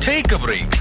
take a break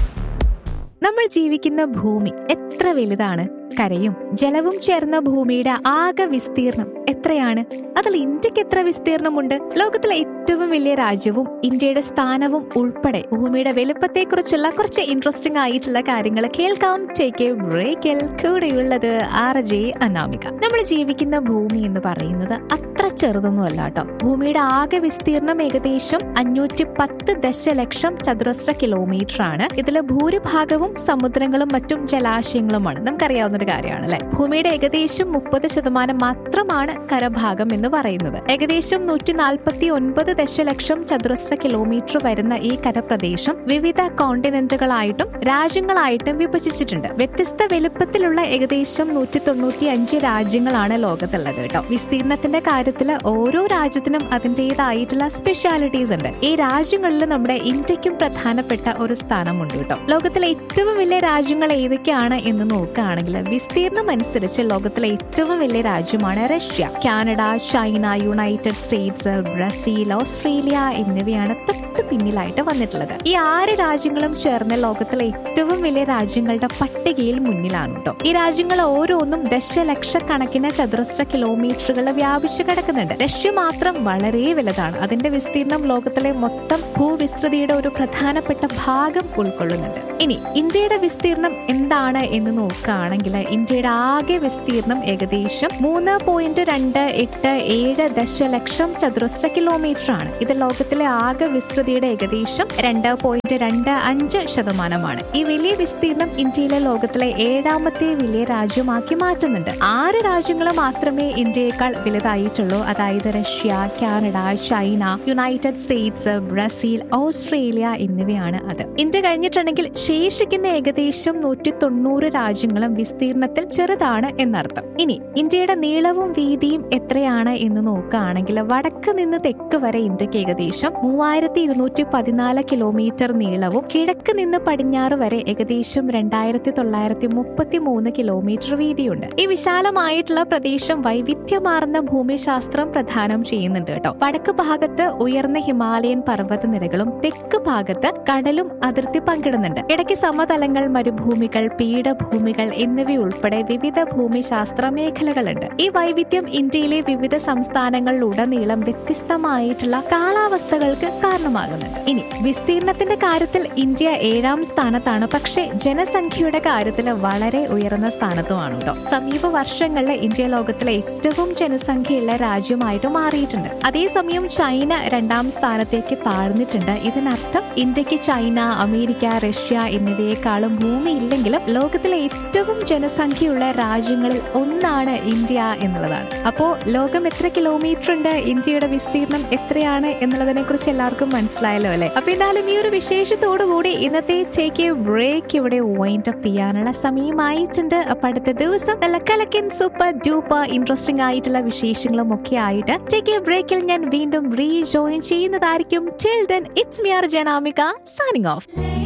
നമ്മൾ ജീവിക്കുന്ന ഭൂമി എത്ര വലുതാണ് കരയും ജലവും ചേർന്ന ഭൂമിയുടെ ആകെ വിസ്തീർണം എത്രയാണ് അതിൽ ഇന്ത്യക്ക് എത്ര വിസ്തീർണമുണ്ട് ലോകത്തിലെ ഏറ്റവും വലിയ രാജ്യവും ഇന്ത്യയുടെ സ്ഥാനവും ഉൾപ്പെടെ ഭൂമിയുടെ വലുപ്പത്തെക്കുറിച്ചുള്ള കുറച്ച് ഇൻട്രസ്റ്റിംഗ് ആയിട്ടുള്ള കാര്യങ്ങൾ കേൾക്കാം ടേക്ക് എ ബ്രേക്കിൽ കൂടെയുള്ളത് ആർ ജെ അനാമിക നമ്മൾ ജീവിക്കുന്ന ഭൂമി എന്ന് പറയുന്നത് അത്ര ചെറുതൊന്നും അല്ല കേട്ടോ ഭൂമിയുടെ ആകെ വിസ്തീർണം ഏകദേശം അഞ്ഞൂറ്റി പത്ത് ദശലക്ഷം ചതുരശ്ര കിലോമീറ്റർ ആണ് ഇതിൽ ഭൂരിഭാഗവും സമുദ്രങ്ങളും മറ്റും ജലാശയങ്ങളുമാണ് നമുക്കറിയാവുന്ന ഒരു കാര്യമാണ് അല്ലെ ഭൂമിയുടെ ഏകദേശം മുപ്പത് ശതമാനം മാത്രമാണ് കരഭാഗം എന്ന് പറയുന്നത് ഏകദേശം നൂറ്റി നാൽപ്പത്തി ഒൻപത് ദശലക്ഷം ചതുരശ്ര കിലോമീറ്റർ വരുന്ന ഈ കരപ്രദേശം വിവിധ കോണ്ടിനെന്റുകളായിട്ടും രാജ്യങ്ങളായിട്ടും വിഭജിച്ചിട്ടുണ്ട് വ്യത്യസ്ത വലുപ്പത്തിലുള്ള ഏകദേശം നൂറ്റി തൊണ്ണൂറ്റി അഞ്ച് രാജ്യങ്ങളാണ് ലോകത്തുള്ളത് കേട്ടോ വിസ്തീർണത്തിന്റെ കാര്യത്തിൽ ഓരോ രാജ്യത്തിനും അതിൻ്റെതായിട്ടുള്ള സ്പെഷ്യാലിറ്റീസ് ഉണ്ട് ഈ രാജ്യങ്ങളിൽ നമ്മുടെ ഇന്ത്യക്കും പ്രധാനപ്പെട്ട ഒരു സ്ഥാനമുണ്ട് കേട്ടോ ലോകത്തിലെ ഏറ്റവും വലിയ രാജ്യങ്ങൾ ഏതൊക്കെയാണ് എന്ന് നോക്കുകയാണെങ്കിൽ വിസ്തീർണം അനുസരിച്ച് ലോകത്തിലെ ഏറ്റവും വലിയ രാജ്യമാണ് Russia Canada China United States Brazil Australia എന്നിവയാണ് തൊട്ട് പിന്നിലായിട്ട് വന്നിട്ടുള്ളത് ഈ ആറ് രാജ്യങ്ങളും ചേർന്ന് ലോകത്തിലെ ഏറ്റവും വലിയ രാജ്യങ്ങളുടെ പട്ടികയിൽ മുന്നിലാണ് കേട്ടോ ഈ രാജ്യങ്ങൾ ഓരോന്നും ദശലക്ഷക്കണക്കിന് ചതുരശ്ര കിലോമീറ്ററുകൾ വ്യാപിച്ചു കിടക്കുന്നുണ്ട് റഷ്യ മാത്രം വളരെ വലുതാണ് അതിന്റെ വിസ്തീർണം ലോകത്തിലെ മൊത്തം ഭൂവിസ്തൃതിയുടെ ഒരു പ്രധാനപ്പെട്ട ഭാഗം ഉൾക്കൊള്ളുന്നുണ്ട് ഇനി ഇന്ത്യയുടെ വിസ്തീർണം എന്താണ് എന്ന് നോക്കുകയാണെങ്കിൽ ഇന്ത്യയുടെ ആകെ വിസ്തീർണം ഏകദേശം മൂന്ന് പോയിന്റ് രണ്ട് എട്ട് ഏഴ് ദശലക്ഷം ചതുരശ്ര കിലോമീറ്റർ ആണ് ഇത് ലോകത്തിലെ ആകെ വിസ്തൃതിയുടെ ഏകദേശം രണ്ട് പോയിന്റ് രണ്ട് അഞ്ച് ശതമാനമാണ് ഈ വലിയ വിസ്തീർണം ഇന്ത്യയിലെ ലോകത്തിലെ ഏഴാമത്തെ വലിയ രാജ്യമാക്കി മാറ്റുന്നുണ്ട് ആറ് രാജ്യങ്ങൾ മാത്രമേ ഇന്ത്യയേക്കാൾ വലുതായിട്ടുള്ളൂ അതായത് Russia Canada China United States Brazil Australia എന്നിവയാണ് അത് ഇന്ത്യ കഴിഞ്ഞിട്ടുണ്ടെങ്കിൽ ശേഷിക്കുന്ന ഏകദേശം നൂറ്റി തൊണ്ണൂറ് രാജ്യങ്ങളും വിസ്തീർണത്തിൽ ചെറുതാണ് എന്നർത്ഥം ഇനി ഇന്ത്യയുടെ നീളവും വീതിയും എത്രയാണ് എന്ന് നോക്കുകയാണെങ്കിൽ വടക്ക് നിന്ന് തെക്ക് വരെ ഇന്ത്യക്ക് ഏകദേശം മൂവായിരത്തി ഇരുന്നൂറ്റി പതിനാല് കിലോമീറ്റർ നീളവും കിഴക്ക് നിന്ന് പടിഞ്ഞാറ് വരെ ഏകദേശം രണ്ടായിരത്തി തൊള്ളായിരത്തി മുപ്പത്തി മൂന്ന് കിലോമീറ്റർ വീതിയുണ്ട് ഈ വിശാലമായിട്ടുള്ള പ്രദേശം വൈവിധ്യമാർന്ന ഭൂമിശാസ്ത്രം പ്രദാനം ചെയ്യുന്നുണ്ട് കേട്ടോ വടക്ക് ഭാഗത്ത് ഉയർന്ന ഹിമാലയൻ പർവ്വതനിരകളും തെക്ക് ഭാഗത്ത് കടലും അതിർത്തി പങ്കിടുന്നുണ്ട് ഇടയ്ക്ക് സമതലങ്ങൾ മരുഭൂമികൾ പീഠഭൂമികൾ എന്നിവയുൾപ്പെടെ വിവിധ ഭൂമിശാസ്ത്ര മേഖലകളുണ്ട് ഈ വൈവിധ്യം ഇന്ത്യയിലെ വിവിധ സംസ്ഥാനങ്ങളിലുടനീളം വ്യത്യസ്തമായിട്ടുള്ള കാലാവസ്ഥകൾക്ക് കാരണമാകുന്നുണ്ട് ഇനി വിസ്തീർണത്തിന്റെ കാര്യത്തിൽ ഇന്ത്യ ഏഴാം സ്ഥാനത്താണ് പക്ഷേ ജനസംഖ്യയുടെ കാര്യത്തിൽ വളരെ ഉയർന്ന സ്ഥാനത്തുമാണ് കേട്ടോ സമീപ വർഷങ്ങളിൽ ഇന്ത്യ ലോകത്തിലെ ഏറ്റവും ജനസംഖ്യയുള്ള രാജ്യമായിട്ട് മാറിയിട്ടുണ്ട് അതേസമയം ചൈന രണ്ടാം സ്ഥാനത്തേക്ക് താഴ്ന്നിട്ടുണ്ട് ഇതിനർത്ഥം ഇന്ത്യക്ക് ചൈന അമേരിക്ക റഷ്യ എന്നിവയെക്കാളും ഭൂമിയില്ലെങ്കിലും ലോകത്തിലെ ഏറ്റവും ജനസംഖ്യയുള്ള രാജ്യങ്ങളിൽ ഒന്നാണ് ഇന്ത്യ എന്നുള്ളതാണ് അപ്പോ ലോകം എത്ര കിലോമീറ്റർ ഉണ്ട് ഇന്ത്യയുടെ വിസ്തീർണം എത്രയാണ് എന്നുള്ളതിനെ കുറിച്ച് എല്ലാവർക്കും മനസ്സിലായല്ലോ അല്ലെ അപ്പൊ എന്തായാലും ഈ ഒരു വിശേഷത്തോടു കൂടി ഇന്നത്തെ ടേക്ക് എ ബ്രേക്ക് ഇവിടെ വൈൻഡ് അപ്പ് ചെയ്യാനുള്ള സമയമായിട്ടുണ്ട് അപ്പൊ അടുത്ത ദിവസം നല്ല കലക്കൻ സൂപ്പർ ഡൂപ്പർ ഇൻട്രസ്റ്റിംഗ് ആയിട്ടുള്ള വിശേഷങ്ങളും ഒക്കെ ആയിട്ട് ടേക്ക് എ ബ്രേക്കിൽ ഞാൻ വീണ്ടും റീജോയിൻ ചെയ്യുന്നതായിരിക്കും till then it's me Janamika signing of